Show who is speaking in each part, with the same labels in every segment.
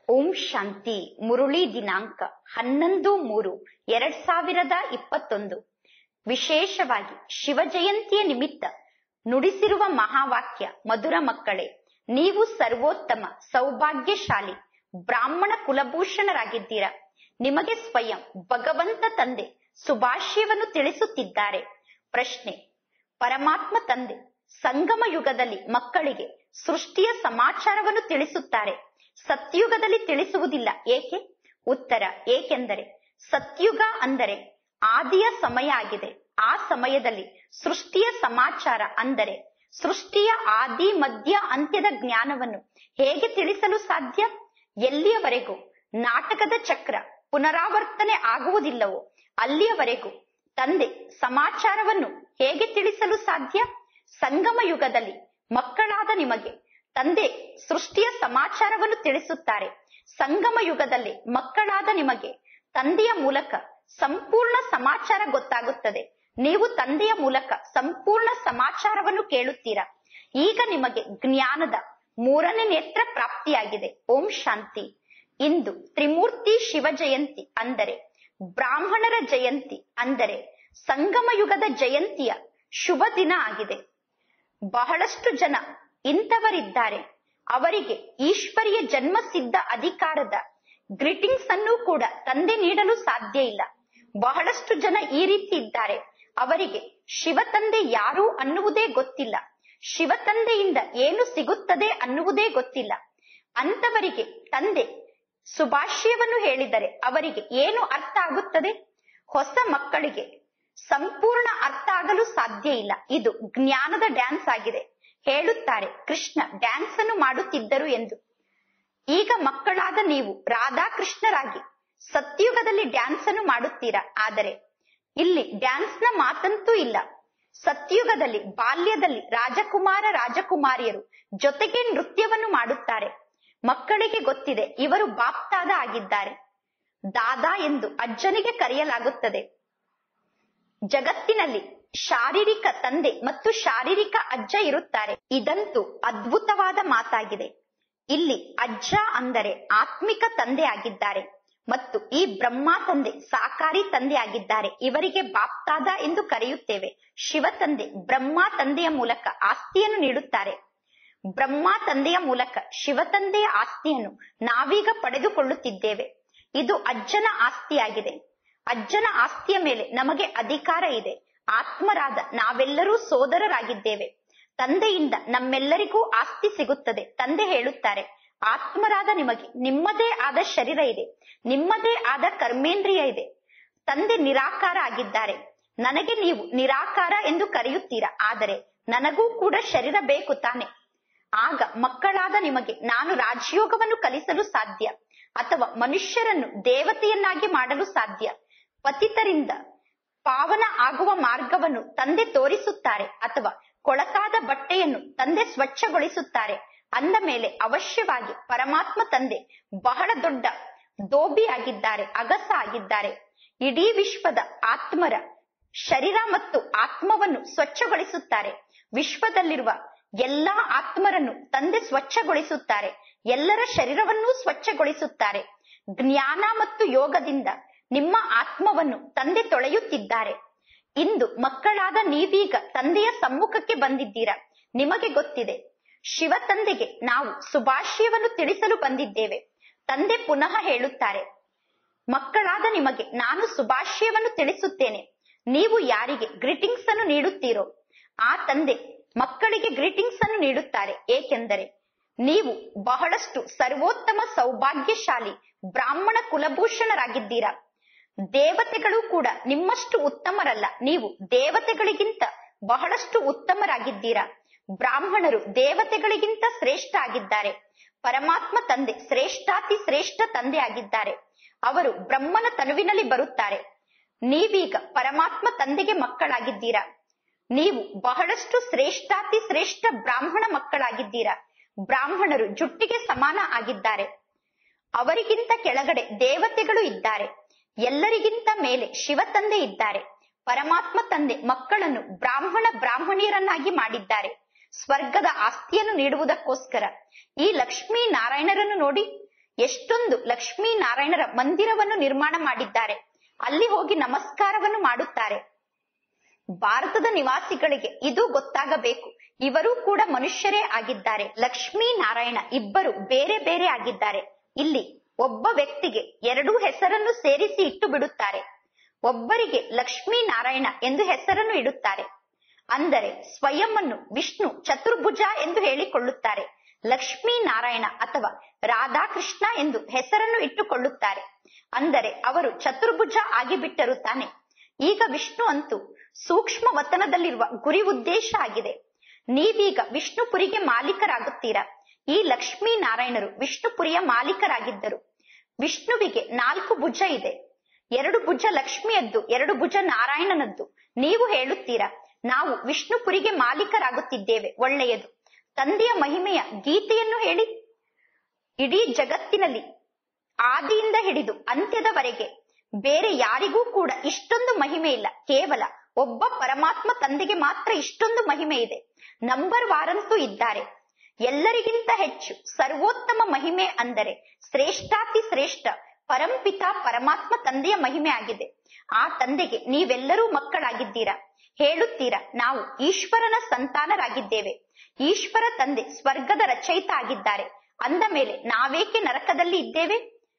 Speaker 1: ಓಂ ಶಾಂತಿ ಮುರುಳಿ ದಿನಾಂಕ ಹನ್ನೊಂದು ಮೂರು ಎರಡ್ ಸಾವಿರದ ಇಪ್ಪತ್ತೊಂದು ವಿಶೇಷವಾಗಿ ಶಿವ ಜಯಂತಿಯ ನಿಮಿತ್ತ ನುಡಿಸಿರುವ ಮಹಾವಾಕ್ಯ ಮಧುರ ಮಕ್ಕಳೇ ನೀವು ಸರ್ವೋತ್ತಮ ಸೌಭಾಗ್ಯಶಾಲಿ ಬ್ರಾಹ್ಮಣ ಕುಲಭೂಷಣರಾಗಿದ್ದೀರಾ ನಿಮಗೆ ಸ್ವಯಂ ಭಗವಂತ ತಂದೆ ಸುಭಾಷ್ಯವನ್ನು ತಿಳಿಸುತ್ತಿದ್ದಾರೆ ಪ್ರಶ್ನೆ ಪರಮಾತ್ಮ ತಂದೆ ಸಂಗಮ ಯುಗದಲ್ಲಿ ಮಕ್ಕಳಿಗೆ ಸೃಷ್ಟಿಯ ಸಮಾಚಾರವನ್ನು ತಿಳಿಸುತ್ತಾರೆ ಸತ್ಯುಗದಲ್ಲಿ ತಿಳಿಸುವುದಿಲ್ಲ ಏಕೆ ಉತ್ತರ ಏಕೆಂದರೆ ಸತ್ಯುಗ ಅಂದರೆ ಆದಿಯ ಸಮಯ ಆಗಿದೆ ಆ ಸಮಯದಲ್ಲಿ ಸೃಷ್ಟಿಯ ಸಮಾಚಾರ ಅಂದರೆ ಸೃಷ್ಟಿಯ ಆದಿ ಮಧ್ಯ ಅಂತ್ಯದ ಜ್ಞಾನವನ್ನು ಹೇಗೆ ತಿಳಿಸಲು ಸಾಧ್ಯ ಎಲ್ಲಿಯವರೆಗೂ ನಾಟಕದ ಚಕ್ರ ಪುನರಾವರ್ತನೆ ಆಗುವುದಿಲ್ಲವೋ ಅಲ್ಲಿಯವರೆಗೂ ತಂದೆ ಸಮಾಚಾರವನ್ನು ಹೇಗೆ ತಿಳಿಸಲು ಸಾಧ್ಯ ಸಂಗಮ ಯುಗದಲ್ಲಿ ಮಕ್ಕಳಾದ ನಿಮಗೆ ತಂದೆ ಸೃಷ್ಟಿಯ ಸಮಾಚಾರವನ್ನು ತಿಳಿಸುತ್ತಾರೆ ಸಂಗಮ ಯುಗದಲ್ಲಿ ಮಕ್ಕಳಾದ ನಿಮಗೆ ತಂದೆಯ ಮೂಲಕ ಸಂಪೂರ್ಣ ಸಮಾಚಾರ ಗೊತ್ತಾಗುತ್ತದೆ ನೀವು ತಂದೆಯ ಮೂಲಕ ಸಂಪೂರ್ಣ ಸಮಾಚಾರವನ್ನು ಕೇಳುತ್ತೀರಾ ಈಗ ನಿಮಗೆ ಜ್ಞಾನದ ಮೂರನೇ ನೇತ್ರ ಪ್ರಾಪ್ತಿಯಾಗಿದೆ ಓಂ ಶಾಂತಿ ಇಂದು ತ್ರಿಮೂರ್ತಿ ಶಿವ ಜಯಂತಿ ಅಂದರೆ ಬ್ರಾಹ್ಮಣರ ಜಯಂತಿ ಅಂದರೆ ಸಂಗಮ ಯುಗದ ಜಯಂತಿಯ ಶುಭ ದಿನ ಆಗಿದೆ ಬಹಳಷ್ಟು ಜನ ಇಂಥವರಿದ್ದಾರೆ ಅವರಿಗೆ ಈಶ್ವರಿಯ ಜನ್ಮಸಿದ್ಧ ಅಧಿಕಾರದ ಗ್ರೀಟಿಂಗ್ಸ್ ಅನ್ನು ಕೂಡ ತಂದೆ ನೀಡಲು ಸಾಧ್ಯ ಇಲ್ಲ ಬಹಳಷ್ಟು ಜನ ಈ ರೀತಿ ಇದ್ದಾರೆ ಅವರಿಗೆ ಶಿವ ತಂದೆ ಯಾರು ಅನ್ನುವುದೇ ಗೊತ್ತಿಲ್ಲ ಶಿವ ತಂದೆಯಿಂದ ಏನು ಸಿಗುತ್ತದೆ ಅನ್ನುವುದೇ ಗೊತ್ತಿಲ್ಲ ಅಂತವರಿಗೆ ತಂದೆ ಸುಭಾಷ್ಯವನ್ನು ಹೇಳಿದರೆ ಅವರಿಗೆ ಏನು ಅರ್ಥ ಆಗುತ್ತದೆ ಹೊಸ ಮಕ್ಕಳಿಗೆ ಸಂಪೂರ್ಣ ಅರ್ಥ ಆಗಲು ಸಾಧ್ಯ ಇಲ್ಲ ಇದು ಜ್ಞಾನದ ಡ್ಯಾನ್ಸ್ ಆಗಿದೆ ಹೇಳುತ್ತಾರೆ ಕೃಷ್ಣ ಡ್ಯಾನ್ಸ್ ಅನ್ನು ಮಾಡುತ್ತಿದ್ದರು ಎಂದು ಈಗ ಮಕ್ಕಳಾದ ನೀವು ರಾಧಾಕೃಷ್ಣರಾಗಿ ಸತ್ಯುಗದಲ್ಲಿ ಡ್ಯಾನ್ಸ್ ಅನ್ನು ಮಾಡುತ್ತೀರಾ ಆದರೆ ಇಲ್ಲಿ ಡ್ಯಾನ್ಸ್ ನ ಮಾತಂತೂ ಇಲ್ಲ ಸತ್ಯುಗದಲ್ಲಿ ಬಾಲ್ಯದಲ್ಲಿ ರಾಜಕುಮಾರ ರಾಜಕುಮಾರಿಯರು ಜೊತೆಗೆ ನೃತ್ಯವನ್ನು ಮಾಡುತ್ತಾರೆ ಮಕ್ಕಳಿಗೆ ಗೊತ್ತಿದೆ ಇವರು ಬಾಪ್ತಾದ ಆಗಿದ್ದಾರೆ ದಾದಾ ಎಂದು ಅಜ್ಜನಿಗೆ ಕರೆಯಲಾಗುತ್ತದೆ ಜಗತ್ತಿನಲ್ಲಿ ಶಾರೀರಿಕ ತಂದೆ ಮತ್ತು ಶಾರೀರಿಕ ಅಜ್ಜ ಇರುತ್ತಾರೆ ಇದಂತೂ ಅದ್ಭುತವಾದ ಮಾತಾಗಿದೆ ಇಲ್ಲಿ ಅಜ್ಜ ಅಂದರೆ ಆತ್ಮಿಕ ತಂದೆ ಆಗಿದ್ದಾರೆ ಮತ್ತು ಈ ಬ್ರಹ್ಮ ತಂದೆ ಸಾಕಾರಿ ತಂದೆ ಆಗಿದ್ದಾರೆ ಇವರಿಗೆ ಬಾಪ್ತಾದ ಎಂದು ಕರೆಯುತ್ತೇವೆ ಶಿವ ತಂದೆ ಬ್ರಹ್ಮ ತಂದೆಯ ಮೂಲಕ ಆಸ್ತಿಯನ್ನು ನೀಡುತ್ತಾರೆ ಬ್ರಹ್ಮ ತಂದೆಯ ಮೂಲಕ ಶಿವ ತಂದೆಯ ಆಸ್ತಿಯನ್ನು ನಾವೀಗ ಪಡೆದುಕೊಳ್ಳುತ್ತಿದ್ದೇವೆ ಇದು ಅಜ್ಜನ ಆಸ್ತಿಯಾಗಿದೆ ಅಜ್ಜನ ಆಸ್ತಿಯ ಮೇಲೆ ನಮಗೆ ಅಧಿಕಾರ ಇದೆ ಆತ್ಮರಾದ ನಾವೆಲ್ಲರೂ ಸೋದರರಾಗಿದ್ದೇವೆ ತಂದೆಯಿಂದ ನಮ್ಮೆಲ್ಲರಿಗೂ ಆಸ್ತಿ ಸಿಗುತ್ತದೆ ತಂದೆ ಹೇಳುತ್ತಾರೆ ಆತ್ಮರಾದ ನಿಮಗೆ ನಿಮ್ಮದೇ ಆದ ಶರೀರ ಇದೆ ನಿಮ್ಮದೇ ಆದ ಕರ್ಮೇಂದ್ರಿಯ ಇದೆ ತಂದೆ ನಿರಾಕಾರ ಆಗಿದ್ದಾರೆ ನನಗೆ ನೀವು ನಿರಾಕಾರ ಎಂದು ಕರೆಯುತ್ತೀರಾ ಆದರೆ ನನಗೂ ಕೂಡ ಶರೀರ ಬೇಕು ತಾನೆ ಆಗ ಮಕ್ಕಳಾದ ನಿಮಗೆ ನಾನು ರಾಜಯೋಗವನ್ನು ಕಲಿಸಲು ಸಾಧ್ಯ ಅಥವಾ ಮನುಷ್ಯರನ್ನು ದೇವತೆಯನ್ನಾಗಿ ಮಾಡಲು ಸಾಧ್ಯ ಪತಿತರಿಂದ ಪಾವನ ಆಗುವ ಮಾರ್ಗವನ್ನು ತಂದೆ ತೋರಿಸುತ್ತಾರೆ ಅಥವಾ ಕೊಳಕಾದ ಬಟ್ಟೆಯನ್ನು ತಂದೆ ಸ್ವಚ್ಛಗೊಳಿಸುತ್ತಾರೆ ಅಂದ ಮೇಲೆ ಅವಶ್ಯವಾಗಿ ಪರಮಾತ್ಮ ತಂದೆ ಬಹಳ ದೊಡ್ಡ ದೋಬಿ ಆಗಿದ್ದಾರೆ ಅಗಸ ಆಗಿದ್ದಾರೆ ಇಡೀ ವಿಶ್ವದ ಆತ್ಮರ ಶರೀರ ಮತ್ತು ಆತ್ಮವನ್ನು ಸ್ವಚ್ಛಗೊಳಿಸುತ್ತಾರೆ ವಿಶ್ವದಲ್ಲಿರುವ ಎಲ್ಲಾ ಆತ್ಮರನ್ನು ತಂದೆ ಸ್ವಚ್ಛಗೊಳಿಸುತ್ತಾರೆ ಎಲ್ಲರ ಶರೀರವನ್ನೂ ಸ್ವಚ್ಛಗೊಳಿಸುತ್ತಾರೆ ಜ್ಞಾನ ಮತ್ತು ಯೋಗದಿಂದ ನಿಮ್ಮ ಆತ್ಮವನ್ನು ತಂದೆ ತೊಳೆಯುತ್ತಿದ್ದಾರೆ ಇಂದು ಮಕ್ಕಳಾದ ನೀವೀಗ ತಂದೆಯ ಸಮ್ಮುಖಕ್ಕೆ ಬಂದಿದ್ದೀರಾ ನಿಮಗೆ ಗೊತ್ತಿದೆ ಶಿವ ತಂದೆಗೆ ನಾವು ಸುಭಾಷ್ಯವನ್ನು ತಿಳಿಸಲು ಬಂದಿದ್ದೇವೆ ತಂದೆ ಪುನಃ ಹೇಳುತ್ತಾರೆ ಮಕ್ಕಳಾದ ನಿಮಗೆ ನಾನು ಸುಭಾಷ್ಯವನ್ನು ತಿಳಿಸುತ್ತೇನೆ ನೀವು ಯಾರಿಗೆ ಗ್ರೀಟಿಂಗ್ಸ್ ಅನ್ನು ನೀಡುತ್ತೀರೋ ಆ ತಂದೆ ಮಕ್ಕಳಿಗೆ ಗ್ರೀಟಿಂಗ್ಸ್ ಅನ್ನು ನೀಡುತ್ತಾರೆ ಏಕೆಂದರೆ ನೀವು ಬಹಳಷ್ಟು ಸರ್ವೋತ್ತಮ ಸೌಭಾಗ್ಯಶಾಲಿ ಬ್ರಾಹ್ಮಣ ಕುಲಭೂಷಣರಾಗಿದ್ದೀರಾ ದೇವತೆಗಳು ಕೂಡ ನಿಮ್ಮಷ್ಟು ಉತ್ತಮರಲ್ಲ ನೀವು ದೇವತೆಗಳಿಗಿಂತ ಬಹಳಷ್ಟು ಉತ್ತಮರಾಗಿದ್ದೀರಾ ಬ್ರಾಹ್ಮಣರು ದೇವತೆಗಳಿಗಿಂತ ಶ್ರೇಷ್ಠ ಆಗಿದ್ದಾರೆ ಪರಮಾತ್ಮ ತಂದೆ ಶ್ರೇಷ್ಠಾತಿ ಶ್ರೇಷ್ಠ ತಂದೆ ಆಗಿದ್ದಾರೆ ಅವರು ಬ್ರಹ್ಮನ ತನುವಿನಲ್ಲಿ ಬರುತ್ತಾರೆ ನೀವೀಗ ಪರಮಾತ್ಮ ತಂದೆಗೆ ಮಕ್ಕಳಾಗಿದ್ದೀರಾ ನೀವು ಬಹಳಷ್ಟು ಶ್ರೇಷ್ಠಾತಿ ಶ್ರೇಷ್ಠ ಬ್ರಾಹ್ಮಣ ಮಕ್ಕಳಾಗಿದ್ದೀರಾ ಬ್ರಾಹ್ಮಣರು ಜುಟ್ಟಿಗೆ ಸಮಾನ ಆಗಿದ್ದಾರೆ ಅವರಿಗಿಂತ ಕೆಳಗಡೆ ದೇವತೆಗಳು ಇದ್ದಾರೆ ಎಲ್ಲರಿಗಿಂತ ಮೇಲೆ ಶಿವ ತಂದೆ ಇದ್ದಾರೆ ಪರಮಾತ್ಮ ತಂದೆ ಮಕ್ಕಳನ್ನು ಬ್ರಾಹ್ಮಣ ಬ್ರಾಹ್ಮಣಿಯರನ್ನಾಗಿ ಮಾಡಿದ್ದಾರೆ ಸ್ವರ್ಗದ ಆಸ್ತಿಯನ್ನು ನೀಡುವುದಕ್ಕೋಸ್ಕರ ಈ ಲಕ್ಷ್ಮೀ ನಾರಾಯಣರನ್ನು ನೋಡಿ ಎಷ್ಟೊಂದು ಲಕ್ಷ್ಮೀ ನಾರಾಯಣರ ಮಂದಿರವನ್ನು ನಿರ್ಮಾಣ ಮಾಡಿದ್ದಾರೆ ಅಲ್ಲಿ ಹೋಗಿ ನಮಸ್ಕಾರವನ್ನು ಮಾಡುತ್ತಾರೆ ಭಾರತದ ನಿವಾಸಿಗಳಿಗೆ ಇದು ಗೊತ್ತಾಗಬೇಕು ಇವರು ಕೂಡ ಮನುಷ್ಯರೇ ಆಗಿದ್ದಾರೆ ಲಕ್ಷ್ಮೀ ನಾರಾಯಣ ಇಬ್ಬರು ಬೇರೆ ಬೇರೆ ಆಗಿದ್ದಾರೆ ಇಲ್ಲಿ ಒಬ್ಬ ವ್ಯಕ್ತಿಗೆ ಎರಡೂ ಹೆಸರನ್ನು ಸೇರಿಸಿ ಇಟ್ಟು ಬಿಡುತ್ತಾರೆ ಒಬ್ಬರಿಗೆ ಲಕ್ಷ್ಮೀ ನಾರಾಯಣ ಎಂದು ಹೆಸರನ್ನು ಇಡುತ್ತಾರೆ ಅಂದರೆ ಸ್ವಯಂವನ್ನು ವಿಷ್ಣು ಚತುರ್ಭುಜ ಎಂದು ಹೇಳಿಕೊಳ್ಳುತ್ತಾರೆ ಲಕ್ಷ್ಮೀ ನಾರಾಯಣ ಅಥವಾ ರಾಧಾಕೃಷ್ಣ ಎಂದು ಹೆಸರನ್ನು ಇಟ್ಟುಕೊಳ್ಳುತ್ತಾರೆ ಅಂದರೆ ಅವರು ಚತುರ್ಭುಜ ಆಗಿಬಿಟ್ಟರು ತಾನೆ ಈಗ ವಿಷ್ಣು ಅಂತೂ ಸೂಕ್ಷ್ಮ ವತನದಲ್ಲಿರುವ ಗುರಿ ಉದ್ದೇಶ ಆಗಿದೆ ನೀವೀಗ ವಿಷ್ಣುಪುರಿಗೆ ಮಾಲೀಕರಾಗುತ್ತೀರಾ ಈ ಲಕ್ಷ್ಮೀ ನಾರಾಯಣರು ವಿಷ್ಣುಪುರಿಯ ಮಾಲೀಕರಾಗಿದ್ದರು ವಿಷ್ಣುವಿಗೆ ನಾಲ್ಕು ಭುಜ ಇದೆ ಎರಡು ಭುಜ ಲಕ್ಷ್ಮಿಯದ್ದು ಎರಡು ಭುಜ ನಾರಾಯಣನದ್ದು ನೀವು ಹೇಳುತ್ತೀರಾ ನಾವು ವಿಷ್ಣುಪುರಿಗೆ ಮಾಲೀಕರಾಗುತ್ತಿದ್ದೇವೆ ಒಳ್ಳೆಯದು ತಂದೆಯ ಮಹಿಮೆಯ ಗೀತೆಯನ್ನು ಹೇಳಿ ಇಡೀ ಜಗತ್ತಿನಲ್ಲಿ ಆದಿಯಿಂದ ಹಿಡಿದು ಅಂತ್ಯದವರೆಗೆ ಬೇರೆ ಯಾರಿಗೂ ಕೂಡ ಇಷ್ಟೊಂದು ಮಹಿಮೆ ಇಲ್ಲ ಕೇವಲ ಒಬ್ಬ ಪರಮಾತ್ಮ ತಂದೆಗೆ ಮಾತ್ರ ಇಷ್ಟೊಂದು ಮಹಿಮೆ ಇದೆ ನಂಬರ್ ವಾರಂತೂ ಇದ್ದಾರೆ ಎಲ್ಲರಿಗಿಂತ ಹೆಚ್ಚು ಸರ್ವೋತ್ತಮ ಮಹಿಮೆ ಅಂದರೆ ಶ್ರೇಷ್ಠಾತಿ ಶ್ರೇಷ್ಠ ಪರಂಪಿತ ಪರಮಾತ್ಮ ತಂದೆಯ ಮಹಿಮೆ ಆಗಿದೆ ಆ ತಂದೆಗೆ ನೀವೆಲ್ಲರೂ ಮಕ್ಕಳಾಗಿದ್ದೀರಾ ಹೇಳುತ್ತೀರಾ ನಾವು ಈಶ್ವರನ ಸಂತಾನರಾಗಿದ್ದೇವೆ ಈಶ್ವರ ತಂದೆ ಸ್ವರ್ಗದ ರಚಯಿತ ಆಗಿದ್ದಾರೆ ಅಂದ ಮೇಲೆ ನಾವೇಕೆ ನರಕದಲ್ಲಿ ಇದ್ದೇವೆ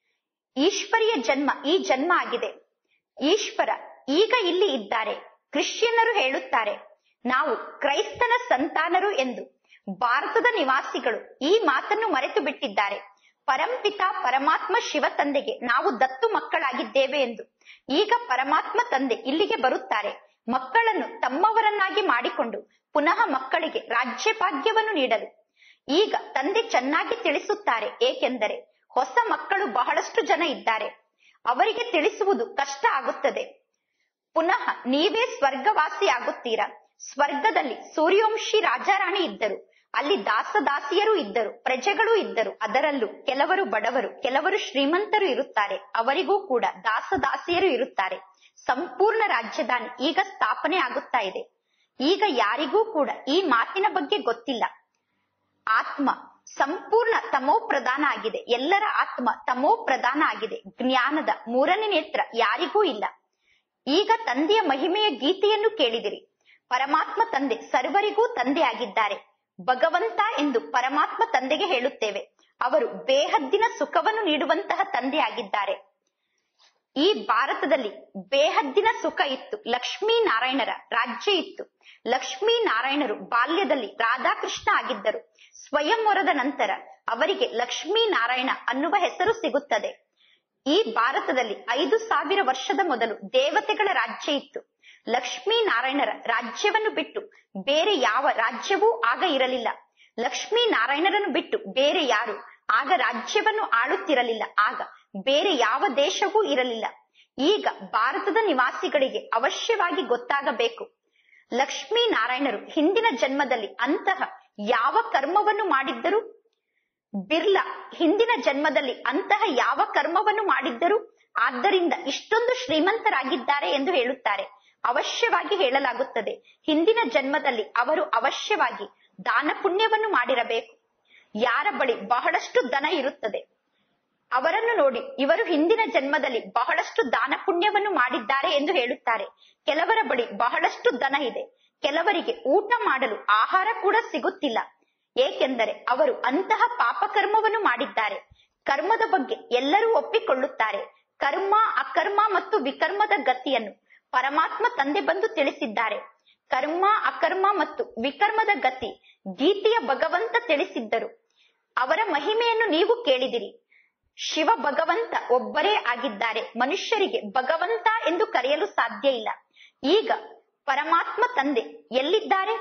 Speaker 1: ಈಶ್ವರಿಯ ಜನ್ಮ ಈ ಜನ್ಮ ಆಗಿದೆ ಈಶ್ವರ ಈಗ ಇಲ್ಲಿ ಇದ್ದಾರೆ ಕ್ರಿಶ್ಚಿಯನ್ನರು ಹೇಳುತ್ತಾರೆ ನಾವು ಕ್ರೈಸ್ತನ ಸಂತಾನರು ಎಂದು ಭಾರತದ ನಿವಾಸಿಗಳು ಈ ಮಾತನ್ನು ಮರೆತು ಬಿಟ್ಟಿದ್ದಾರೆ ಪರಂಪಿತ ಪರಮಾತ್ಮ ಶಿವ ತಂದೆಗೆ ನಾವು ದತ್ತು ಮಕ್ಕಳಾಗಿದ್ದೇವೆ ಎಂದು ಈಗ ಪರಮಾತ್ಮ ತಂದೆ ಇಲ್ಲಿಗೆ ಬರುತ್ತಾರೆ ಮಕ್ಕಳನ್ನು ತಮ್ಮವರನ್ನಾಗಿ ಮಾಡಿಕೊಂಡು ಪುನಃ ಮಕ್ಕಳಿಗೆ ರಾಜ್ಯಭಾಗ್ಯವನ್ನು ನೀಡಲು ಈಗ ತಂದೆ ಚೆನ್ನಾಗಿ ತಿಳಿಸುತ್ತಾರೆ ಏಕೆಂದರೆ ಹೊಸ ಮಕ್ಕಳು ಬಹಳಷ್ಟು ಜನ ಇದ್ದಾರೆ ಅವರಿಗೆ ತಿಳಿಸುವುದು ಕಷ್ಟ ಆಗುತ್ತದೆ ಪುನಃ ನೀವೇ ಸ್ವರ್ಗವಾಸಿ ಆಗುತ್ತೀರಾ ಸ್ವರ್ಗದಲ್ಲಿ ಸೂರ್ಯವಂಶಿ ರಾಜಾರಾಣಿ ಇದ್ದರು ಅಲ್ಲಿ ದಾಸದಾಸಿಯರು ಇದ್ದರು ಪ್ರಜೆಗಳು ಇದ್ದರು ಅದರಲ್ಲೂ ಕೆಲವರು ಬಡವರು ಕೆಲವರು ಶ್ರೀಮಂತರು ಇರುತ್ತಾರೆ ಅವರಿಗೂ ಕೂಡ ದಾಸದಾಸಿಯರು ಇರುತ್ತಾರೆ ಸಂಪೂರ್ಣ ರಾಜಧಾನಿ ಈಗ ಸ್ಥಾಪನೆ ಆಗುತ್ತಾ ಇದೆ ಈಗ ಯಾರಿಗೂ ಕೂಡ ಈ ಮಾತಿನ ಬಗ್ಗೆ ಗೊತ್ತಿಲ್ಲ ಆತ್ಮ ಸಂಪೂರ್ಣ ತಮೋ ಪ್ರಧಾನ ಆಗಿದೆ ಎಲ್ಲರ ಆತ್ಮ ತಮೋ ಪ್ರಧಾನ ಆಗಿದೆ ಜ್ಞಾನದ ಮೂರನೇ ನೇತ್ರ ಯಾರಿಗೂ ಇಲ್ಲ ಈಗ ತಂದೆಯ ಮಹಿಮೆಯ ಗೀತೆಯನ್ನು ಕೇಳಿದಿರಿ ಪರಮಾತ್ಮ ತಂದೆ ಸರ್ವರಿಗೂ ತಂದೆ ಆಗಿದ್ದಾರೆ ಭಗವಂತ ಎಂದು ಪರಮಾತ್ಮ ತಂದೆಗೆ ಹೇಳುತ್ತೇವೆ ಅವರು ಬೇಹದ್ದಿನ ಸುಖವನ್ನು ನೀಡುವಂತಹ ತಂದೆ ಆಗಿದ್ದಾರೆ ಈ ಭಾರತದಲ್ಲಿ ಬೇಹದ್ದಿನ ಸುಖ ಇತ್ತು ಲಕ್ಷ್ಮೀ ನಾರಾಯಣರ ರಾಜ್ಯ ಇತ್ತು ಲಕ್ಷ್ಮೀ ನಾರಾಯಣರು ಬಾಲ್ಯದಲ್ಲಿ ರಾಧಾಕೃಷ್ಣ ಆಗಿದ್ದರು ಸ್ವಯಂವರದ ನಂತರ ಅವರಿಗೆ ಲಕ್ಷ್ಮೀ ನಾರಾಯಣ ಅನ್ನುವ ಹೆಸರು ಸಿಗುತ್ತದೆ ಈ ಭಾರತದಲ್ಲಿ ಐದು ಸಾವಿರ ವರ್ಷದ ಮೊದಲು ದೇವತೆಗಳ ರಾಜ್ಯ ಇತ್ತು ಲಕ್ಷ್ಮೀ ನಾರಾಯಣರ ರಾಜ್ಯವನ್ನು ಬಿಟ್ಟು ಬೇರೆ ಯಾವ ರಾಜ್ಯವೂ ಆಗ ಇರಲಿಲ್ಲ ಲಕ್ಷ್ಮೀ ನಾರಾಯಣರನ್ನು ಬಿಟ್ಟು ಬೇರೆ ಯಾರು ಆಗ ರಾಜ್ಯವನ್ನು ಆಳುತ್ತಿರಲಿಲ್ಲ ಆಗ ಬೇರೆ ಯಾವ ದೇಶವೂ ಇರಲಿಲ್ಲ ಈಗ ಭಾರತದ ನಿವಾಸಿಗಳಿಗೆ ಅವಶ್ಯವಾಗಿ ಗೊತ್ತಾಗಬೇಕು ಲಕ್ಷ್ಮೀ ನಾರಾಯಣರು ಹಿಂದಿನ ಜನ್ಮದಲ್ಲಿ ಅಂತಹ ಯಾವ ಕರ್ಮವನ್ನು ಮಾಡಿದ್ದರು ಬಿರ್ಲಾ ಹಿಂದಿನ ಜನ್ಮದಲ್ಲಿ ಅಂತಹ ಯಾವ ಕರ್ಮವನ್ನು ಮಾಡಿದ್ದರು ಆದ್ದರಿಂದ ಇಷ್ಟೊಂದು ಶ್ರೀಮಂತರಾಗಿದ್ದಾರೆ ಎಂದು ಹೇಳುತ್ತಾರೆ ಅವಶ್ಯವಾಗಿ ಹೇಳಲಾಗುತ್ತದೆ ಹಿಂದಿನ ಜನ್ಮದಲ್ಲಿ ಅವರು ಅವಶ್ಯವಾಗಿ ದಾನ ಪುಣ್ಯವನ್ನು ಮಾಡಿರಬೇಕು ಯಾರ ಬಳಿ ಬಹಳಷ್ಟು ದನ ಇರುತ್ತದೆ ಅವರನ್ನು ನೋಡಿ ಇವರು ಹಿಂದಿನ ಜನ್ಮದಲ್ಲಿ ಬಹಳಷ್ಟು ದಾನ ಪುಣ್ಯವನ್ನು ಮಾಡಿದ್ದಾರೆ ಎಂದು ಹೇಳುತ್ತಾರೆ ಕೆಲವರ ಬಳಿ ಬಹಳಷ್ಟು ದನ ಇದೆ ಕೆಲವರಿಗೆ ಊಟ ಮಾಡಲು ಆಹಾರ ಕೂಡ ಸಿಗುತ್ತಿಲ್ಲ ಏಕೆಂದರೆ ಅವರು ಅಂತಹ ಪಾಪಕರ್ಮವನ್ನು ಮಾಡಿದ್ದಾರೆ ಕರ್ಮದ ಬಗ್ಗೆ ಎಲ್ಲರೂ ಒಪ್ಪಿಕೊಳ್ಳುತ್ತಾರೆ ಕರ್ಮ ಅಕರ್ಮ ಮತ್ತು ವಿಕರ್ಮದ ಗತಿಯನ್ನು ಪರಮಾತ್ಮ ತಂದೆ ಬಂದು ತಿಳಿಸಿದ್ದಾರೆ ಕರ್ಮ ಅಕರ್ಮ ಮತ್ತು ವಿಕರ್ಮದ ಗತಿ ಗೀತೆಯ ಭಗವಂತ ತಿಳಿಸಿದ್ದರು ಅವರ ಮಹಿಮೆಯನ್ನು ನೀವು ಕೇಳಿದಿರಿ ಶಿವ ಭಗವಂತ ಒಬ್ಬರೇ ಆಗಿದ್ದಾರೆ ಮನುಷ್ಯರಿಗೆ ಭಗವಂತ ಎಂದು ಕರೆಯಲು ಸಾಧ್ಯ ಇಲ್ಲ ಈಗ ಪರಮಾತ್ಮ ತಂದೆ ಎಲ್ಲಿದ್ದಾರೆ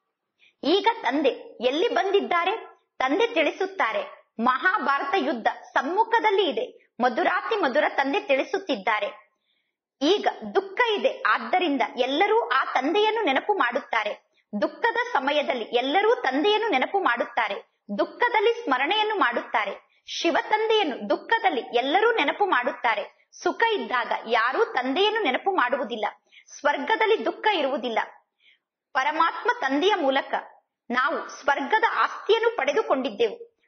Speaker 1: ಈಗ ತಂದೆ ಎಲ್ಲಿ ಬಂದಿದ್ದಾರೆ ತಂದೆ ತಿಳಿಸುತ್ತಾರೆ ಮಹಾಭಾರತ ಯುದ್ಧ ಸಮ್ಮುಖದಲ್ಲಿ ಇದೆ ಮಧುರಾತಿ ಮಧುರ ತಂದೆ ತಿಳಿಸುತ್ತಿದ್ದಾರೆ ಈಗ ದುಃಖ ಇದೆ ಆದ್ದರಿಂದ ಎಲ್ಲರೂ ಆ ತಂದೆಯನ್ನು ನೆನಪು ಮಾಡುತ್ತಾರೆ ದುಃಖದ ಸಮಯದಲ್ಲಿ ಎಲ್ಲರೂ ತಂದೆಯನ್ನು ನೆನಪು ಮಾಡುತ್ತಾರೆ ದುಃಖದಲ್ಲಿ ಸ್ಮರಣೆಯನ್ನು ಮಾಡುತ್ತಾರೆ ಶಿವ ತಂದೆಯನ್ನು ದುಃಖದಲ್ಲಿ ಎಲ್ಲರೂ ನೆನಪು ಮಾಡುತ್ತಾರೆ ಸುಖ ಇದ್ದಾಗ ಯಾರೂ ತಂದೆಯನ್ನು ನೆನಪು ಮಾಡುವುದಿಲ್ಲ ಸ್ವರ್ಗದಲ್ಲಿ ದುಃಖ ಇರುವುದಿಲ್ಲ ಪರಮಾತ್ಮ ತಂದೆಯ ಮೂಲಕ ನಾವು ಸ್ವರ್ಗದ ಆಸ್ತಿಯನ್ನು ಪಡೆದುಕೊಂಡಿದ್ದೆವು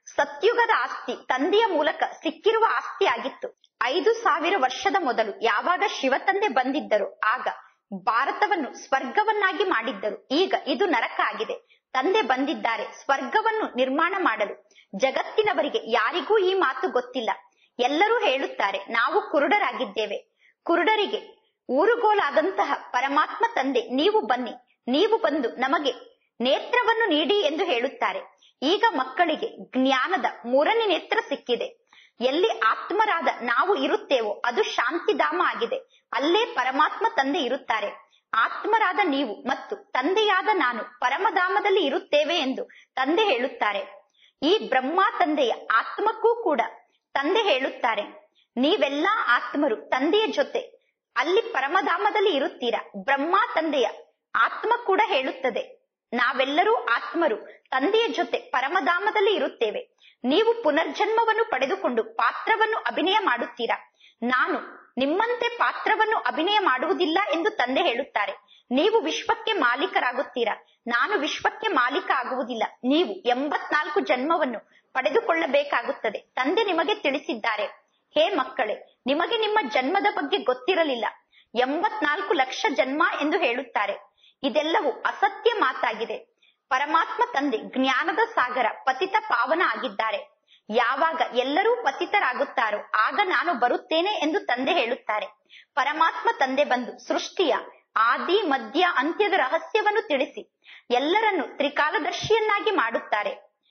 Speaker 1: ಸತ್ಯುಗದ ಆಸ್ತಿ ತಂದೆಯ ಮೂಲಕ ಸಿಕ್ಕಿರುವ ಆಸ್ತಿ ಆಗಿತ್ತು ಐದು ಸಾವಿರ ವರ್ಷದ ಮೊದಲು ಯಾವಾಗ ಶಿವತಂದೆ ಬಂದಿದ್ದರು ಆಗ ಭಾರತವನ್ನು ಸ್ವರ್ಗವನ್ನಾಗಿ ಮಾಡಿದ್ದರು ಈಗ ಇದು ನರಕ ಆಗಿದೆ ತಂದೆ ಬಂದಿದ್ದಾರೆ ಸ್ವರ್ಗವನ್ನು ನಿರ್ಮಾಣ ಮಾಡಲು ಜಗತ್ತಿನವರಿಗೆ ಯಾರಿಗೂ ಈ ಮಾತು ಗೊತ್ತಿಲ್ಲ ಎಲ್ಲರೂ ಹೇಳುತ್ತಾರೆ ನಾವು ಕುರುಡರಾಗಿದ್ದೇವೆ ಕುರುಡರಿಗೆ ಊರುಗೋಲಾದಂತಹ ಪರಮಾತ್ಮ ತಂದೆ ನೀವು ಬನ್ನಿ ನೀವು ಬಂದು ನಮಗೆ ನೇತ್ರವನ್ನು ನೀಡಿ ಎಂದು ಹೇಳುತ್ತಾರೆ ಈಗ ಮಕ್ಕಳಿಗೆ ಜ್ಞಾನದ ಮೂರನೇ ನೇತ್ರ ಸಿಕ್ಕಿದೆ ಎಲ್ಲಿ ಆತ್ಮರಾದ ನಾವು ಇರುತ್ತೇವೋ ಅದು ಶಾಂತಿಧಾಮ ಆಗಿದೆ ಅಲ್ಲೇ ಪರಮಾತ್ಮ ತಂದೆ ಇರುತ್ತಾರೆ ಆತ್ಮರಾದ ನೀವು ಮತ್ತು ತಂದೆಯಾದ ನಾನು ಪರಮಧಾಮದಲ್ಲಿ ಇರುತ್ತೇವೆ ಎಂದು ತಂದೆ ಹೇಳುತ್ತಾರೆ ಈ ಬ್ರಹ್ಮ ತಂದೆಯ ಆತ್ಮಕ್ಕೂ ಕೂಡ ತಂದೆ ಹೇಳುತ್ತಾರೆ ನೀವೆಲ್ಲಾ ಆತ್ಮರು ತಂದೆಯ ಜೊತೆ ಅಲ್ಲಿ ಪರಮಧಾಮದಲ್ಲಿ ಇರುತ್ತೀರಾ ಬ್ರಹ್ಮ ತಂದೆಯ ಆತ್ಮ ಕೂಡ ಹೇಳುತ್ತದೆ ನಾವೆಲ್ಲರೂ ಆತ್ಮರು ತಂದೆಯ ಜೊತೆ ಪರಮಧಾಮದಲ್ಲಿ ಇರುತ್ತೇವೆ ನೀವು ಪುನರ್ಜನ್ಮವನ್ನು ಪಡೆದುಕೊಂಡು ಪಾತ್ರವನ್ನು ಅಭಿನಯ ಮಾಡುತ್ತೀರಾ ನಾನು ನಿಮ್ಮಂತೆ ಪಾತ್ರವನ್ನು ಅಭಿನಯ ಮಾಡುವುದಿಲ್ಲ ಎಂದು ತಂದೆ ಹೇಳುತ್ತಾರೆ ನೀವು ವಿಶ್ವಕ್ಕೆ ಮಾಲೀಕರಾಗುತ್ತೀರಾ ನಾನು ವಿಶ್ವಕ್ಕೆ ಮಾಲೀಕ ಆಗುವುದಿಲ್ಲ ನೀವು ಎಂಬತ್ನಾಲ್ಕು ಜನ್ಮವನ್ನು ಪಡೆದುಕೊಳ್ಳಬೇಕಾಗುತ್ತದೆ ತಂದೆ ನಿಮಗೆ ತಿಳಿಸಿದ್ದಾರೆ ಹೇ ಮಕ್ಕಳೇ ನಿಮಗೆ ನಿಮ್ಮ ಜನ್ಮದ ಬಗ್ಗೆ ಗೊತ್ತಿರಲಿಲ್ಲ ಎಂಬತ್ನಾಲ್ಕು ಲಕ್ಷ ಜನ್ಮ ಎಂದು ಹೇಳುತ್ತಾರೆ ಇದೆಲ್ಲವೂ ಅಸತ್ಯ ಮಾತಾಗಿದೆ ಪರಮಾತ್ಮ ತಂದೆ ಜ್ಞಾನದ ಸಾಗರ ಪತಿತ ಪಾವನ ಆಗಿದ್ದಾರೆ ಯಾವಾಗ ಎಲ್ಲರೂ ಪತಿತರಾಗುತ್ತಾರೋ ಆಗ ನಾನು ಬರುತ್ತೇನೆ ಎಂದು ತಂದೆ ಹೇಳುತ್ತಾರೆ ಪರಮಾತ್ಮ ತಂದೆ ಬಂದು ಸೃಷ್ಟಿಯ ಆದಿ ಮಧ್ಯ ಅಂತ್ಯದ ರಹಸ್ಯವನ್ನು ತಿಳಿಸಿ ಎಲ್ಲರನ್ನು ತ್ರಿಕಾಲದರ್ಶಿಯನ್ನಾಗಿ ಮಾಡುತ್ತಾರೆ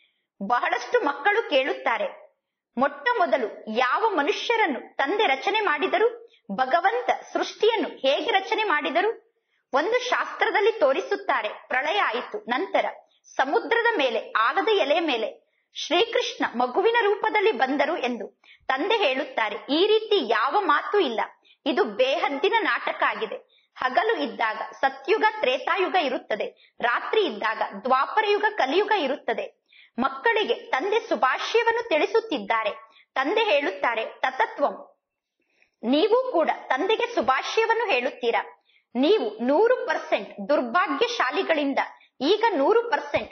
Speaker 1: ಬಹಳಷ್ಟು ಮಕ್ಕಳು ಕೇಳುತ್ತಾರೆ ಮೊಟ್ಟ ಮೊದಲು ಯಾವ ಮನುಷ್ಯರನ್ನು ತಂದೆ ರಚನೆ ಮಾಡಿದರು ಭಗವಂತ ಸೃಷ್ಟಿಯನ್ನು ಹೇಗೆ ರಚನೆ ಮಾಡಿದರು ಒಂದು ಶಾಸ್ತ್ರದಲ್ಲಿ ತೋರಿಸುತ್ತಾರೆ ಪ್ರಳಯ ಆಯಿತು ನಂತರ ಸಮುದ್ರದ ಮೇಲೆ ಆಲದ ಎಲೆಯ ಮೇಲೆ ಶ್ರೀಕೃಷ್ಣ ಮಗುವಿನ ರೂಪದಲ್ಲಿ ಬಂದರು ಎಂದು ತಂದೆ ಹೇಳುತ್ತಾರೆ ಈ ರೀತಿ ಯಾವ ಮಾತು ಇಲ್ಲ ಇದು ಬೇಹದ್ದಿನ ನಾಟಕ ಆಗಿದೆ ಹಗಲು ಇದ್ದಾಗ ಸತ್ಯುಗ ತ್ರೇತಾಯುಗ ಇರುತ್ತದೆ ರಾತ್ರಿ ಇದ್ದಾಗ ದ್ವಾಪರ ಯುಗ ಕಲಿಯುಗ ಇರುತ್ತದೆ ಮಕ್ಕಳಿಗೆ ತಂದೆ ಸುಭಾಷ್ಯವನ್ನು ತಿಳಿಸುತ್ತಿದ್ದಾರೆ ತಂದೆ ಹೇಳುತ್ತಾರೆ ತತತ್ವಂ ನೀವು ಕೂಡ ತಂದೆಗೆ ಸುಭಾಷ್ಯವನ್ನು ಹೇಳುತ್ತೀರಾ ನೀವು ನೂರು ಪರ್ಸೆಂಟ್ ದುರ್ಭಾಗ್ಯಶಾಲಿಗಳಿಂದ ಈಗ ನೂರು ಪರ್ಸೆಂಟ್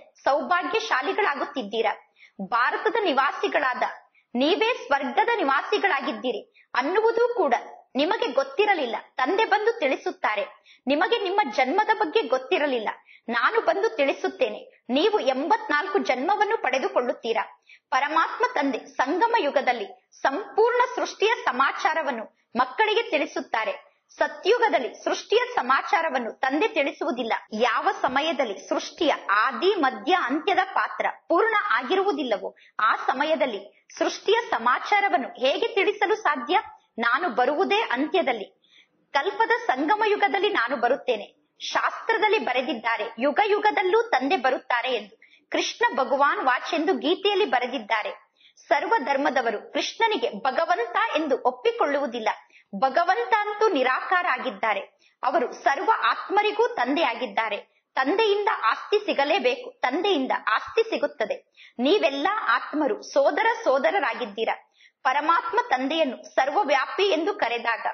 Speaker 1: ಸೌಭಾಗ್ಯಶಾಲಿಗಳಾಗುತ್ತಿದ್ದೀರಾ ಭಾರತದ ನಿವಾಸಿಗಳಾದ ನೀವೇ ಸ್ವರ್ಗದ ನಿವಾಸಿಗಳಾಗಿದ್ದೀರಿ ಅನ್ನುವುದು ಕೂಡ ನಿಮಗೆ ಗೊತ್ತಿರಲಿಲ್ಲ ತಂದೆ ಬಂದು ತಿಳಿಸುತ್ತಾರೆ ನಿಮಗೆ ನಿಮ್ಮ ಜನ್ಮದ ಬಗ್ಗೆ ಗೊತ್ತಿರಲಿಲ್ಲ ನಾನು ಬಂದು ತಿಳಿಸುತ್ತೇನೆ ನೀವು ಎಂಬತ್ನಾಲ್ಕು ಜನ್ಮವನ್ನು ಪಡೆದುಕೊಳ್ಳುತ್ತೀರಾ ಪರಮಾತ್ಮ ತಂದೆ ಸಂಗಮ ಯುಗದಲ್ಲಿ ಸಂಪೂರ್ಣ ಸೃಷ್ಟಿಯ ಸಮಾಚಾರವನ್ನು ಮಕ್ಕಳಿಗೆ ತಿಳಿಸುತ್ತಾರೆ ಸತ್ಯುಗದಲ್ಲಿ ಸೃಷ್ಟಿಯ ಸಮಾಚಾರವನ್ನು ತಂದೆ ತಿಳಿಸುವುದಿಲ್ಲ ಯಾವ ಸಮಯದಲ್ಲಿ ಸೃಷ್ಟಿಯ ಆದಿ ಮಧ್ಯ ಅಂತ್ಯದ ಪಾತ್ರ ಪೂರ್ಣ ಆಗಿರುವುದಿಲ್ಲವೋ ಆ ಸಮಯದಲ್ಲಿ ಸೃಷ್ಟಿಯ ಸಮಾಚಾರವನ್ನು ಹೇಗೆ ತಿಳಿಸಲು ಸಾಧ್ಯ ನಾನು ಬರುವುದೇ ಅಂತ್ಯದಲ್ಲಿ ಕಲ್ಪದ ಸಂಗಮ ಯುಗದಲ್ಲಿ ನಾನು ಬರುತ್ತೇನೆ ಶಾಸ್ತ್ರದಲ್ಲಿ ಬರೆದಿದ್ದಾರೆ ಯುಗ ಯುಗದಲ್ಲೂ ತಂದೆ ಬರುತ್ತಾರೆ ಎಂದು ಕೃಷ್ಣ ಭಗವಾನ್ ವಾಚ್ ಎಂದು ಗೀತೆಯಲ್ಲಿ ಬರೆದಿದ್ದಾರೆ ಸರ್ವ ಧರ್ಮದವರು ಕೃಷ್ಣನಿಗೆ ಭಗವಂತ ಎಂದು ಒಪ್ಪಿಕೊಳ್ಳುವುದಿಲ್ಲ ಭಗವಂತ ಅಂತೂ ನಿರಾಕಾರ ಆಗಿದ್ದಾರೆ ಅವರು ಸರ್ವ ಆತ್ಮರಿಗೂ ತಂದೆ ಆಗಿದ್ದಾರೆ ತಂದೆಯಿಂದ ಆಸ್ತಿ ಸಿಗಲೇಬೇಕು ತಂದೆಯಿಂದ ಆಸ್ತಿ ಸಿಗುತ್ತದೆ ನೀವೆಲ್ಲ ಆತ್ಮರು ಸೋದರ ಸೋದರರಾಗಿದ್ದೀರಾ ಪರಮಾತ್ಮ ತಂದೆಯನ್ನು ಸರ್ವವ್ಯಾಪಿ ಎಂದು ಕರೆದಾಗ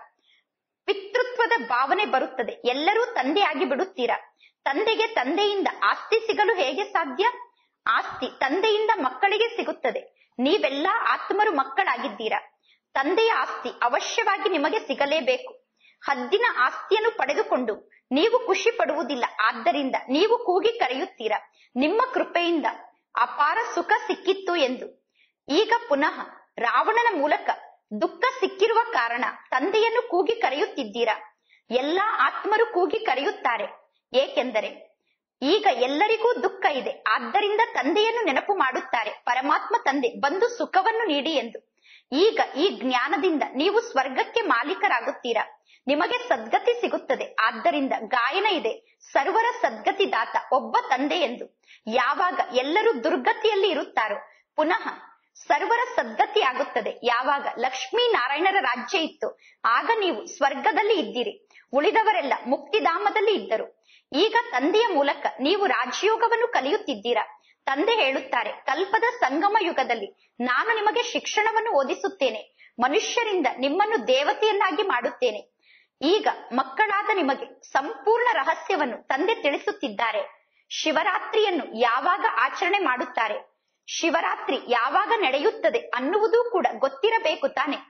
Speaker 1: ಪಿತೃತ್ವದ ಭಾವನೆ ಬರುತ್ತದೆ ಎಲ್ಲರೂ ತಂದೆಯಾಗಿ ಬಿಡುತ್ತೀರಾ ತಂದೆಗೆ ತಂದೆಯಿಂದ ಆಸ್ತಿ ಸಿಗಲು ಹೇಗೆ ಸಾಧ್ಯ ಆಸ್ತಿ ತಂದೆಯಿಂದ ಮಕ್ಕಳಿಗೆ ಸಿಗುತ್ತದೆ ನೀವೆಲ್ಲಾ ಆತ್ಮರು ಮಕ್ಕಳಾಗಿದ್ದೀರಾ ತಂದೆಯ ಆಸ್ತಿ ಅವಶ್ಯವಾಗಿ ನಿಮಗೆ ಸಿಗಲೇಬೇಕು ಹದ್ದಿನ ಆಸ್ತಿಯನ್ನು ಪಡೆದುಕೊಂಡು ನೀವು ಖುಷಿ ಪಡುವುದಿಲ್ಲ ಆದ್ದರಿಂದ ನೀವು ಕೂಗಿ ಕರೆಯುತ್ತೀರಾ ನಿಮ್ಮ ಕೃಪೆಯಿಂದ ಅಪಾರ ಸುಖ ಸಿಕ್ಕಿತ್ತು ಎಂದು ಈಗ ಪುನಃ ರಾವಣನ ಮೂಲಕ ದುಃಖ ಸಿಕ್ಕಿರುವ ಕಾರಣ ತಂದೆಯನ್ನು ಕೂಗಿ ಕರೆಯುತ್ತಿದ್ದೀರಾ ಎಲ್ಲಾ ಆತ್ಮರು ಕೂಗಿ ಕರೆಯುತ್ತಾರೆ ಏಕೆಂದರೆ ಈಗ ಎಲ್ಲರಿಗೂ ದುಃಖ ಇದೆ ಆದ್ದರಿಂದ ತಂದೆಯನ್ನು ನೆನಪು ಮಾಡುತ್ತಾರೆ ಪರಮಾತ್ಮ ತಂದೆ ಬಂದು ಸುಖವನ್ನು ನೀಡಿ ಎಂದು ಈಗ ಈ ಜ್ಞಾನದಿಂದ ನೀವು ಸ್ವರ್ಗಕ್ಕೆ ಮಾಲೀಕರಾಗುತ್ತೀರಾ ನಿಮಗೆ ಸದ್ಗತಿ ಸಿಗುತ್ತದೆ ಆದ್ದರಿಂದ ಗಾಯನ ಇದೆ ಸರ್ವರ ಸದ್ಗತಿ ದಾತ ಒಬ್ಬ ತಂದೆ ಎಂದು ಯಾವಾಗ ಎಲ್ಲರೂ ದುರ್ಗತಿಯಲ್ಲಿ ಇರುತ್ತಾರೋ ಪುನಃ ಸರ್ವರ ಸದ್ಗತಿ ಆಗುತ್ತದೆ ಯಾವಾಗ ಲಕ್ಷ್ಮೀ ನಾರಾಯಣರ ರಾಜ್ಯ ಇತ್ತು ಆಗ ನೀವು ಸ್ವರ್ಗದಲ್ಲಿ ಇದ್ದೀರಿ ಉಳಿದವರೆಲ್ಲ ಮುಕ್ತಿಧಾಮದಲ್ಲಿ ಇದ್ದರು ಈಗ ತಂದೆಯ ಮೂಲಕ ನೀವು ರಾಜಯೋಗವನ್ನು ಕಲಿಯುತ್ತಿದ್ದೀರಾ ತಂದೆ ಹೇಳುತ್ತಾರೆ ಕಲ್ಪದ ಸಂಗಮ ಯುಗದಲ್ಲಿ ನಾನು ನಿಮಗೆ ಶಿಕ್ಷಣವನ್ನು ಓದಿಸುತ್ತೇನೆ ಮನುಷ್ಯರಿಂದ ನಿಮ್ಮನ್ನು ದೇವತೆಯನ್ನಾಗಿ ಮಾಡುತ್ತೇನೆ ಈಗ ಮಕ್ಕಳಾದ ನಿಮಗೆ ಸಂಪೂರ್ಣ ರಹಸ್ಯವನ್ನು ತಂದೆ ತಿಳಿಸುತ್ತಿದ್ದಾರೆ ಶಿವರಾತ್ರಿಯನ್ನು ಯಾವಾಗ ಆಚರಣೆ ಮಾಡುತ್ತಾರೆ ಶಿವರಾತ್ರಿ ಯಾವಾಗ ನಡೆಯುತ್ತದೆ ಅನ್ನುವುದು ಕೂಡ ಗೊತ್ತಿರಬೇಕು ತಾನೆ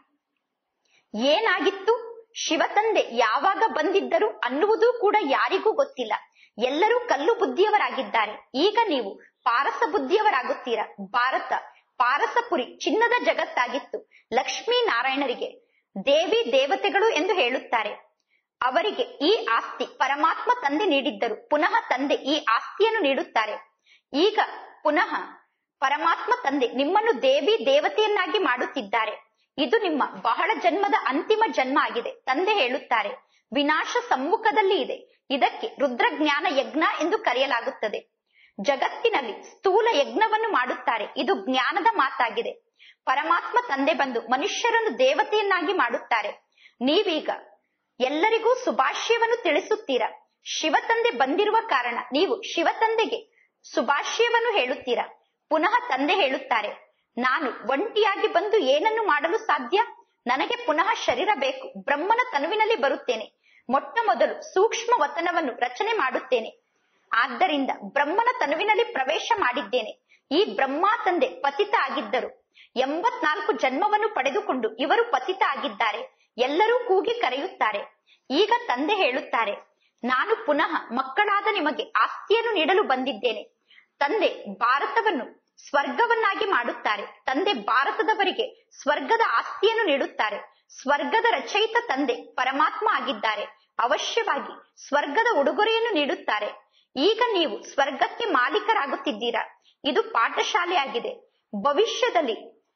Speaker 1: ಏನಾಗಿತ್ತು ಶಿವತಂದೆ ಯಾವಾಗ ಬಂದಿದ್ದರು ಅನ್ನುವುದು ಕೂಡ ಯಾರಿಗೂ ಗೊತ್ತಿಲ್ಲ ಎಲ್ಲರೂ ಕಲ್ಲು ಬುದ್ಧಿಯವರಾಗಿದ್ದಾರೆ ಈಗ ನೀವು ಪಾರಸ ಬುದ್ಧಿಯವರಾಗುತ್ತೀರಾ ಭಾರತ ಪಾರಸಪುರಿ ಚಿನ್ನದ ಜಗತ್ತಾಗಿತ್ತು ಲಕ್ಷ್ಮೀ ನಾರಾಯಣರಿಗೆ ದೇವಿ ದೇವತೆಗಳು ಎಂದು ಹೇಳುತ್ತಾರೆ ಅವರಿಗೆ ಈ ಆಸ್ತಿ ಪರಮಾತ್ಮ ತಂದೆ ನೀಡಿದ್ದರು ಪುನಃ ತಂದೆ ಈ ಆಸ್ತಿಯನ್ನು ನೀಡುತ್ತಾರೆ ಈಗ ಪುನಃ ಪರಮಾತ್ಮ ತಂದೆ ನಿಮ್ಮನ್ನು ದೇವಿ ದೇವತೆಯನ್ನಾಗಿ ಮಾಡುತ್ತಿದ್ದಾರೆ ಇದು ನಿಮ್ಮ ಬಹಳ ಜನ್ಮದ ಅಂತಿಮ ಜನ್ಮ ಆಗಿದೆ ತಂದೆ ಹೇಳುತ್ತಾರೆ ವಿನಾಶ ಸಮ್ಮುಖದಲ್ಲಿ ಇದೆ ಇದಕ್ಕೆ ರುದ್ರಜ್ಞಾನ ಯಜ್ಞ ಎಂದು ಕರೆಯಲಾಗುತ್ತದೆ ಜಗತ್ತಿನಲ್ಲಿ ಸ್ಥೂಲ ಯಜ್ಞವನ್ನು ಮಾಡುತ್ತಾರೆ ಇದು ಜ್ಞಾನದ ಮಾತಾಗಿದೆ ಪರಮಾತ್ಮ ತಂದೆ ಬಂದು ಮನುಷ್ಯರನ್ನು ದೇವತೆಯನ್ನಾಗಿ ಮಾಡುತ್ತಾರೆ ನೀವೀಗ ಎಲ್ಲರಿಗೂ ಸುಭಾಷ್ಯವನ್ನು ತಿಳಿಸುತ್ತೀರಾ ಶಿವತಂದೆ ಬಂದಿರುವ ಕಾರಣ ನೀವು ಶಿವತಂದೆಗೆ ಸುಭಾಷ್ಯವನ್ನು ಹೇಳುತ್ತೀರಾ ಪುನಃ ತಂದೆ ಹೇಳುತ್ತಾರೆ ನಾನು ಒಂಟಿಯಾಗಿ ಬಂದು ಏನನ್ನು ಮಾಡಲು ಸಾಧ್ಯ ನನಗೆ ಪುನಃ ಶರೀರ ಬೇಕು ಬ್ರಹ್ಮನ ತನುವಿನಲ್ಲಿ ಬರುತ್ತೇನೆ ಮೊಟ್ಟ ಮೊದಲು ಸೂಕ್ಷ್ಮ ವತನವನ್ನು ರಚನೆ ಮಾಡುತ್ತೇನೆ ಆದ್ದರಿಂದ ಬ್ರಹ್ಮನ ತನುವಿನಲ್ಲಿ ಪ್ರವೇಶ ಮಾಡಿದ್ದೇನೆ ಈ ಬ್ರಹ್ಮ ತಂದೆ ಪತಿತ ಆಗಿದ್ದರು ಎಂಬತ್ನಾಲ್ಕು ಜನ್ಮವನ್ನು ಪಡೆದುಕೊಂಡು ಇವರು ಪತಿತ ಆಗಿದ್ದಾರೆ ಎಲ್ಲರೂ ಕೂಗಿ ಕರೆಯುತ್ತಾರೆ ಈಗ ತಂದೆ ಹೇಳುತ್ತಾರೆ ನಾನು ಪುನಃ ಮಕ್ಕಳಾದ ನಿಮಗೆ ಆಸ್ತಿಯನ್ನು ನೀಡಲು ಬಂದಿದ್ದೇನೆ ತಂದೆ ಭಾರತವನ್ನು ಸ್ವರ್ಗವನ್ನಾಗಿ ಮಾಡುತ್ತಾರೆ ತಂದೆ ಭಾರತದವರಿಗೆ ಸ್ವರ್ಗದ ಆಸ್ತಿಯನ್ನು ನೀಡುತ್ತಾರೆ ಸ್ವರ್ಗದ ರಚಯಿತ ತಂದೆ ಪರಮಾತ್ಮ ಆಗಿದ್ದಾರೆ ಅವಶ್ಯವಾಗಿ ಸ್ವರ್ಗದ ಉಡುಗೊರೆಯನ್ನು ನೀಡುತ್ತಾರೆ ಈಗ ನೀವು ಸ್ವರ್ಗಕ್ಕೆ ಮಾಲೀಕರಾಗುತ್ತಿದ್ದೀರಾ ಇದು ಪಾಠಶಾಲೆ ಆಗಿದೆ ಭವಿಷ್ಯದಲ್ಲಿ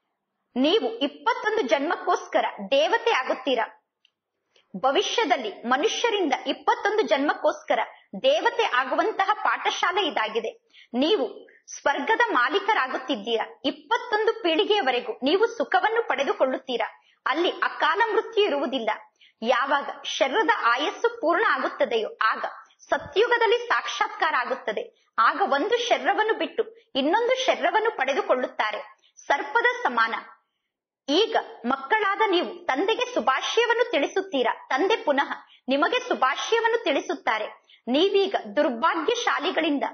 Speaker 1: ನೀವು ಇಪ್ಪತ್ತೊಂದು ಜನ್ಮಕ್ಕೋಸ್ಕರ ದೇವತೆ ಆಗುತ್ತೀರಾ ಭವಿಷ್ಯದಲ್ಲಿ ಮನುಷ್ಯರಿಂದ ಇಪ್ಪತ್ತೊಂದು ಜನ್ಮಕ್ಕೋಸ್ಕರ ದೇವತೆ ಆಗುವಂತಹ ಪಾಠಶಾಲೆ ಇದಾಗಿದೆ ನೀವು ಸ್ವರ್ಗದ ಮಾಲೀಕರಾಗುತ್ತಿದ್ದೀರಾ ಇಪ್ಪತ್ತೊಂದು ಪೀಳಿಗೆಯವರೆಗೂ ನೀವು ಸುಖವನ್ನು ಪಡೆದುಕೊಳ್ಳುತ್ತೀರಾ ಅಲ್ಲಿ ಅಕಾಲ ಮೃತ್ಯು ಇರುವುದಿಲ್ಲ ಯಾವಾಗ ಶರೀರದ ಆಯಸ್ಸು ಪೂರ್ಣ ಆಗುತ್ತದೆಯೋ ಆಗ ಸತ್ಯುಗದಲ್ಲಿ ಸಾಕ್ಷಾತ್ಕಾರ ಆಗುತ್ತದೆ ಆಗ ಒಂದು ಶರೀರವನ್ನು ಬಿಟ್ಟು ಇನ್ನೊಂದು ಶರೀರವನ್ನು ಪಡೆದುಕೊಳ್ಳುತ್ತಾರೆ ಸರ್ಪದ ಸಮಾನ ಈಗ ಮಕ್ಕಳಾದ ನೀವು ತಂದೆಗೆ ಸುಭಾಷ್ಯವನ್ನು ತಿಳಿಸುತ್ತೀರಾ ತಂದೆ ಪುನಃ ನಿಮಗೆ ಸುಭಾಷ್ಯವನ್ನು ತಿಳಿಸುತ್ತಾರೆ ನೀವೀಗ ದುರ್ಭಾಗ್ಯಶಾಲಿಗಳಿಂದ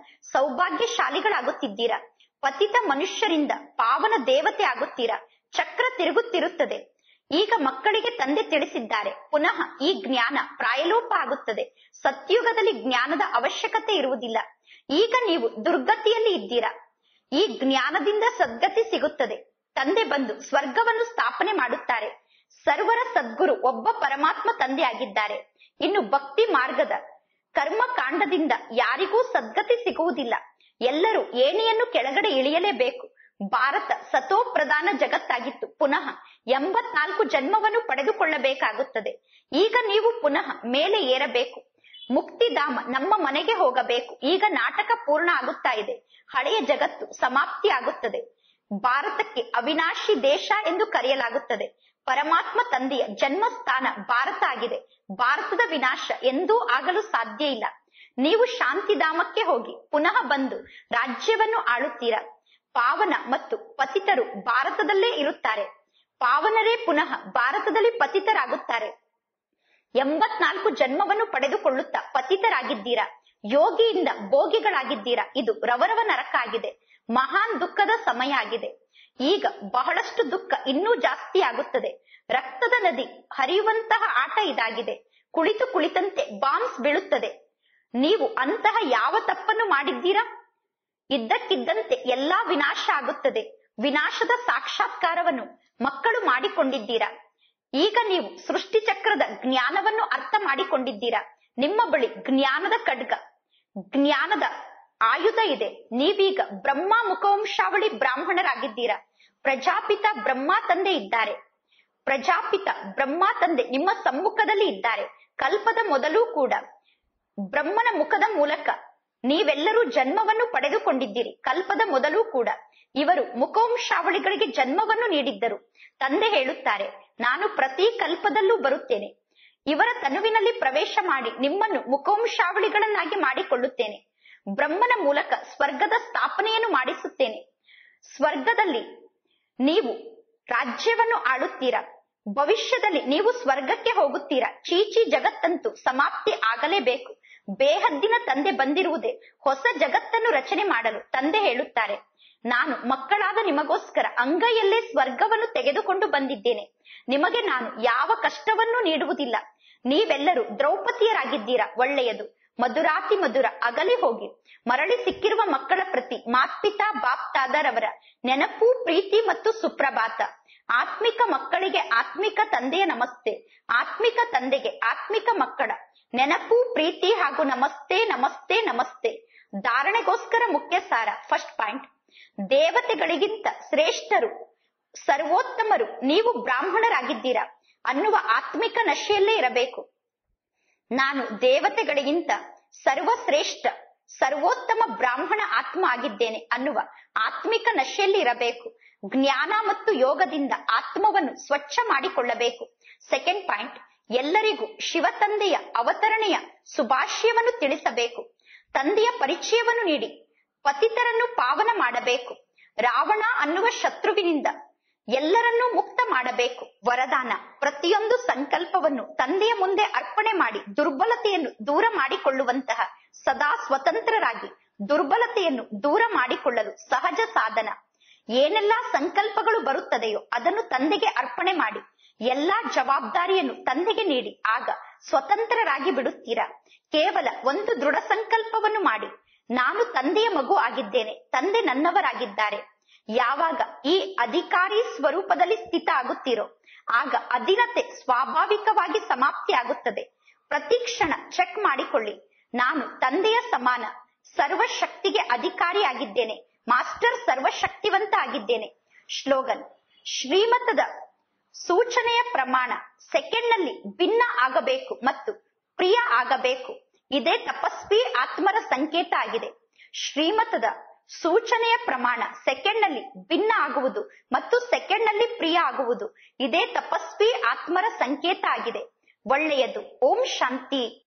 Speaker 1: ಸೌಭಾಗ್ಯಶಾಲಿಗಳಾಗುತ್ತಿದ್ದೀರಾ ಪತಿತ ಮನುಷ್ಯರಿಂದ ಪಾವನ ದೇವತೆ ಆಗುತ್ತೀರಾ ಚಕ್ರ ತಿರುಗುತ್ತಿರುತ್ತದೆ ಈಗ ಮಕ್ಕಳಿಗೆ ತಂದೆ ತಿಳಿಸಿದ್ದಾರೆ ಪುನಃ ಈ ಜ್ಞಾನ ಪ್ರಾಯಲೋಪ ಆಗುತ್ತದೆ ಸತ್ಯುಗದಲ್ಲಿ ಜ್ಞಾನದ ಅವಶ್ಯಕತೆ ಇರುವುದಿಲ್ಲ ಈಗ ನೀವು ದುರ್ಗತಿಯಲ್ಲಿ ಇದ್ದೀರಾ ಈ ಜ್ಞಾನದಿಂದ ಸದ್ಗತಿ ಸಿಗುತ್ತದೆ ತಂದೆ ಬಂದು ಸ್ವರ್ಗವನ್ನು ಸ್ಥಾಪನೆ ಮಾಡುತ್ತಾರೆ ಸರ್ವರ ಸದ್ಗುರು ಒಬ್ಬ ಪರಮಾತ್ಮ ತಂದೆ ಆಗಿದ್ದಾರೆ ಇನ್ನು ಭಕ್ತಿ ಮಾರ್ಗದ ಕರ್ಮ ಕಾಂಡದಿಂದ ಯಾರಿಗೂ ಸದ್ಗತಿ ಸಿಗುವುದಿಲ್ಲ ಎಲ್ಲರೂ ಏಣಿಯನ್ನು ಕೆಳಗಡೆ ಇಳಿಯಲೇಬೇಕು ಭಾರತ ಸತೋ ಪ್ರಧಾನ ಜಗತ್ತಾಗಿತ್ತು ಪುನಃ ಎಂಬತ್ನಾಲ್ಕು ಜನ್ಮವನ್ನು ಪಡೆದುಕೊಳ್ಳಬೇಕಾಗುತ್ತದೆ ಈಗ ನೀವು ಪುನಃ ಮೇಲೆ ಏರಬೇಕು ಮುಕ್ತಿಧಾಮ ನಮ್ಮ ಮನೆಗೆ ಹೋಗಬೇಕು ಈಗ ನಾಟಕ ಪೂರ್ಣ ಆಗುತ್ತಾ ಇದೆ ಹಳೆಯ ಜಗತ್ತು ಸಮಾಪ್ತಿ ಆಗುತ್ತದೆ ಭಾರತಕ್ಕೆ ಅವಿನಾಶಿ ದೇಶ ಎಂದು ಕರೆಯಲಾಗುತ್ತದೆ ಪರಮಾತ್ಮ ತಂದೆಯ ಜನ್ಮಸ್ಥಾನ ಭಾರತ ಆಗಿದೆ ಭಾರತದ ವಿನಾಶ ಎಂದೂ ಆಗಲು ಸಾಧ್ಯ ಇಲ್ಲ ನೀವು ಶಾಂತಿಧಾಮಕ್ಕೆ ಹೋಗಿ ಪುನಃ ಬಂದು ರಾಜ್ಯವನ್ನು ಆಳುತ್ತೀರಾ ಪಾವನ ಮತ್ತು ಪತಿತರು ಭಾರತದಲ್ಲೇ ಇರುತ್ತಾರೆ ಪಾವನರೇ ಪುನಃ ಭಾರತದಲ್ಲಿ ಪತಿತರಾಗುತ್ತಾರೆ ಎಂಬತ್ನಾಲ್ಕು ಜನ್ಮವನ್ನು ಪಡೆದುಕೊಳ್ಳುತ್ತಾ ಪತಿತರಾಗಿದ್ದೀರಾ ಯೋಗಿಯಿಂದ ಭೋಗಿಗಳಾಗಿದ್ದೀರಾ ಇದು ರವರವ ನರಕ ಆಗಿದೆ ಮಹಾನ್ ದುಃಖದ ಸಮಯ ಆಗಿದೆ ಈಗ ಬಹಳಷ್ಟು ದುಃಖ ಇನ್ನೂ ಜಾಸ್ತಿ ಆಗುತ್ತದೆ ರಕ್ತದ ನದಿ ಹರಿಯುವಂತಹ ಆಟ ಇದಾಗಿದೆ ಕುಳಿತು ಕುಳಿತಂತೆ ಬಾಂಬ್ಸ್ ಬೀಳುತ್ತದೆ ನೀವು ಅಂತಹ ಯಾವ ತಪ್ಪನ್ನು ಮಾಡಿದ್ದೀರಾ ಇದ್ದಕ್ಕಿದ್ದಂತೆ ಎಲ್ಲಾ ವಿನಾಶ ಆಗುತ್ತದೆ ವಿನಾಶದ ಸಾಕ್ಷಾತ್ಕಾರವನ್ನು ಮಕ್ಕಳು ಮಾಡಿಕೊಂಡಿದ್ದೀರಾ ಈಗ ನೀವು ಸೃಷ್ಟಿ ಚಕ್ರದ ಜ್ಞಾನವನ್ನು ಅರ್ಥ ಮಾಡಿಕೊಂಡಿದ್ದೀರಾ ನಿಮ್ಮ ಬಳಿ ಜ್ಞಾನದ ಖಡ್ಗ ಜ್ಞಾನದ ಆಯುಧ ಇದೆ ನೀವೀಗ ಬ್ರಹ್ಮ ಮುಖವಂಶಾವಳಿ ಬ್ರಾಹ್ಮಣರಾಗಿದ್ದೀರಾ ಪ್ರಜಾಪಿತ ಬ್ರಹ್ಮ ತಂದೆ ಇದ್ದಾರೆ ಪ್ರಜಾಪಿತ ಬ್ರಹ್ಮ ತಂದೆ ನಿಮ್ಮ ಸಮ್ಮುಖದಲ್ಲಿ ಇದ್ದಾರೆ ಕಲ್ಪದ ಮೊದಲು ಕೂಡ ಬ್ರಹ್ಮನ ಮುಖದ ಮೂಲಕ ನೀವೆಲ್ಲರೂ ಜನ್ಮವನ್ನು ಪಡೆದುಕೊಂಡಿದ್ದೀರಿ ಕಲ್ಪದ ಮೊದಲು ಕೂಡ ಇವರು ಮುಖವಂಶಾವಳಿಗಳಿಗೆ ಜನ್ಮವನ್ನು ನೀಡಿದ್ದರು ತಂದೆ ಹೇಳುತ್ತಾರೆ ನಾನು ಪ್ರತಿ ಕಲ್ಪದಲ್ಲೂ ಬರುತ್ತೇನೆ ಇವರ ತನುವಿನಲ್ಲಿ ಪ್ರವೇಶ ಮಾಡಿ ನಿಮ್ಮನ್ನು ಮುಖವಂಶಾವಳಿಗಳನ್ನಾಗಿ ಮಾಡಿಕೊಳ್ಳುತ್ತೇನೆ ಬ್ರಹ್ಮನ ಮೂಲಕ ಸ್ವರ್ಗದ ಸ್ಥಾಪನೆಯನ್ನು ಮಾಡಿಸುತ್ತೇನೆ ಸ್ವರ್ಗದಲ್ಲಿ ನೀವು ರಾಜ್ಯವನ್ನು ಆಳುತ್ತೀರಾ ಭವಿಷ್ಯದಲ್ಲಿ ನೀವು ಸ್ವರ್ಗಕ್ಕೆ ಹೋಗುತ್ತೀರಾ ಚೀಚಿ ಜಗತ್ತಂತೂ ಸಮಾಪ್ತಿ ಆಗಲೇಬೇಕು ಬೇಹದ್ದಿನ ತಂದೆ ಬಂದಿರುವುದೇ ಹೊಸ ಜಗತ್ತನ್ನು ರಚನೆ ಮಾಡಲು ತಂದೆ ಹೇಳುತ್ತಾರೆ ನಾನು ಮಕ್ಕಳಾದ ನಿಮಗೋಸ್ಕರ ಅಂಗೈಯಲ್ಲೇ ಸ್ವರ್ಗವನ್ನು ತೆಗೆದುಕೊಂಡು ಬಂದಿದ್ದೇನೆ ನಿಮಗೆ ನಾನು ಯಾವ ಕಷ್ಟವನ್ನೂ ನೀಡುವುದಿಲ್ಲ ನೀವೆಲ್ಲರೂ ದ್ರೌಪದಿಯರಾಗಿದ್ದೀರಾ ಒಳ್ಳೆಯದು ಮಧುರಾತಿ ಮಧುರ ಅಗಲಿ ಹೋಗಿ ಮರಳಿ ಸಿಕ್ಕಿರುವ ಮಕ್ಕಳ ಪ್ರತಿ ಮಾತ್ಪಿತಾ ಬಾಪ್ತಾದರವರ ನೆನಪು ಪ್ರೀತಿ ಮತ್ತು ಸುಪ್ರಭಾತ ಆತ್ಮಿಕ ಮಕ್ಕಳಿಗೆ ಆತ್ಮಿಕ ತಂದೆಯ ನಮಸ್ತೆ ಆತ್ಮಿಕ ತಂದೆಗೆ ಆತ್ಮಿಕ ಮಕ್ಕಳ ನೆನಪು ಪ್ರೀತಿ ಹಾಗೂ ನಮಸ್ತೆ ನಮಸ್ತೆ ನಮಸ್ತೆ ಧಾರಣೆಗೋಸ್ಕರ ಮುಖ್ಯ ಸಾರ ಫಸ್ಟ್ ಪಾಯಿಂಟ್ ದೇವತೆಗಳಿಗಿಂತ ಶ್ರೇಷ್ಠರು ಸರ್ವೋತ್ತಮರು ನೀವು ಬ್ರಾಹ್ಮಣರಾಗಿದ್ದೀರಾ ಅನ್ನುವ ಆತ್ಮಿಕ ನಶೆಯಲ್ಲೇ ಇರಬೇಕು ನಾನು ದೇವತೆಗಳಿಗಿಂತ ಸರ್ವಶ್ರೇಷ್ಠ ಸರ್ವೋತ್ತಮ ಬ್ರಾಹ್ಮಣ ಆತ್ಮ ಆಗಿದ್ದೇನೆ ಅನ್ನುವ ಆತ್ಮಿಕ ನಶೆಯಲ್ಲಿ ಇರಬೇಕು ಜ್ಞಾನ ಮತ್ತು ಯೋಗದಿಂದ ಆತ್ಮವನ್ನು ಸ್ವಚ್ಛ ಮಾಡಿಕೊಳ್ಳಬೇಕು ಸೆಕೆಂಡ್ ಪಾಯಿಂಟ್ ಎಲ್ಲರಿಗೂ ಶಿವ ತಂದೆಯ ಅವತರಣೆಯ ಸುಭಾಷ್ಯವನ್ನು ತಿಳಿಸಬೇಕು ತಂದೆಯ ಪರಿಚಯವನ್ನು ನೀಡಿ ಪತಿತರನ್ನು ಪಾವನ ಮಾಡಬೇಕು ರಾವಣ ಅನ್ನುವ ಶತ್ರುವಿನಿಂದ ಎಲ್ಲರನ್ನೂ ಮುಕ್ತ ಮಾಡಬೇಕು ವರದಾನ ಪ್ರತಿಯೊಂದು ಸಂಕಲ್ಪವನ್ನು ತಂದೆಯ ಮುಂದೆ ಅರ್ಪಣೆ ಮಾಡಿ ದುರ್ಬಲತೆಯನ್ನು ದೂರ ಮಾಡಿಕೊಳ್ಳುವಂತಹ ಸದಾ ಸ್ವತಂತ್ರರಾಗಿ ದುರ್ಬಲತೆಯನ್ನು ದೂರ ಮಾಡಿಕೊಳ್ಳಲು ಸಹಜ ಸಾಧನ ಏನೆಲ್ಲಾ ಸಂಕಲ್ಪಗಳು ಬರುತ್ತದೆಯೋ ಅದನ್ನು ತಂದೆಗೆ ಅರ್ಪಣೆ ಮಾಡಿ ಎಲ್ಲಾ ಜವಾಬ್ದಾರಿಯನ್ನು ತಂದೆಗೆ ನೀಡಿ ಆಗ ಸ್ವತಂತ್ರರಾಗಿ ಬಿಡುತ್ತೀರಾ ಕೇವಲ ಒಂದು ದೃಢ ಸಂಕಲ್ಪವನ್ನು ಮಾಡಿ ನಾನು ತಂದೆಯ ಮಗು ಆಗಿದ್ದೇನೆ ತಂದೆ ನನ್ನವರಾಗಿದ್ದಾರೆ ಯಾವಾಗ ಈ ಅಧಿಕಾರಿ ಸ್ವರೂಪದಲ್ಲಿ ಸ್ಥಿತ ಆಗುತ್ತೀರೋ ಆಗ ಅಧೀನತೆ ಸ್ವಾಭಾವಿಕವಾಗಿ ಸಮಾಪ್ತಿ ಆಗುತ್ತದೆ ಪ್ರತಿ ಕ್ಷಣ ಚೆಕ್ ಮಾಡಿಕೊಳ್ಳಿ ನಾನು ತಂದೆಯ ಸಮಾನ ಸರ್ವಶಕ್ತಿಗೆ ಅಧಿಕಾರಿಯಾಗಿದ್ದೇನೆ ಮಾಸ್ಟರ್ ಸರ್ವಶಕ್ತಿವಂತ ಆಗಿದ್ದೇನೆ ಶ್ಲೋಗನ್ ಶ್ರೀಮತದ ಸೂಚನೆಯ ಪ್ರಮಾಣ ಸೆಕೆಂಡ್ ನಲ್ಲಿ ಭಿನ್ನ ಆಗಬೇಕು ಮತ್ತು ಪ್ರಿಯ ಆಗಬೇಕು ಇದೇ ತಪಸ್ವಿ ಆತ್ಮರ ಸಂಕೇತ ಆಗಿದೆ ಶ್ರೀಮತದ ಸೂಚನೆಯ ಪ್ರಮಾಣ ಸೆಕೆಂಡ್ ನಲ್ಲಿ ಭಿನ್ನ ಆಗುವುದು ಮತ್ತು ಸೆಕೆಂಡ್ ನಲ್ಲಿ ಪ್ರಿಯ ಆಗುವುದು ಇದೇ ತಪಸ್ವಿ ಆತ್ಮರ ಸಂಕೇತ ಆಗಿದೆ ಒಳ್ಳೆಯದು ಓಂ ಶಾಂತಿ